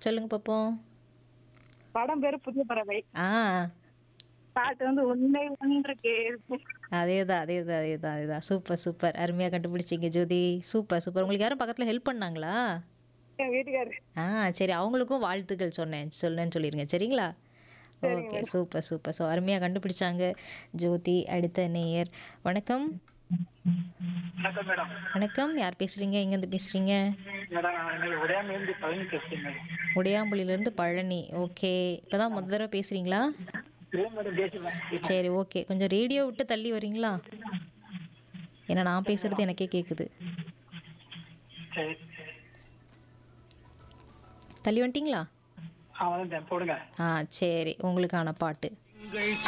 சொல்லுங்க பாப்போம் படம் பேரு புதிய பறவை ஆ பாட்டு வந்து உன்னை ஒன்றுக்கு அதேதான் அதேதான் அதேதான் அதேதான் சூப்பர் சூப்பர் அருமையாக கண்டுபிடிச்சிங்க ஜோதி சூப்பர் சூப்பர் உங்களுக்கு யாரும் பக்கத்தில் ஹெல்ப் பண்ணாங்களா என் வீட்டுக்காரரு ஆ சரி அவங்களுக்கும் வாழ்த்துக்கள் சொன்னேன் சொன்னேன்னு சொல்லிடுங்க சரிங்களா ஓகே சூப்பர் சூப்பர் ஸோ அருமையாக கண்டுபிடிச்சாங்க ஜோதி அடுத்த நேயர் வணக்கம் வணக்கம் மேடம் வணக்கம் யார் பேசுகிறீங்க எங்கேருந்து பேசுகிறீங்க மேடம் நான் இன்னைக்கு உடையாமேந்து பழனி பேசுறேன் மேடம் உடையாம்புலியிலேருந்து பழனி ஓகே இப்போ தான் முதல் தடவை பேசுகிறீங்களா இல்லை மேடம் பேசுவேன் சரி ஓகே கொஞ்சம் ரேடியோ விட்டு தள்ளி வரீங்களா ஏன்னா நான் பேசுகிறது எனக்கே கேட்குது சரி தள்ளி வந்துட்டீங்களா ஆ வந்துட்டேன் போடுங்க ஆ சரி உங்களுக்கான பாட்டு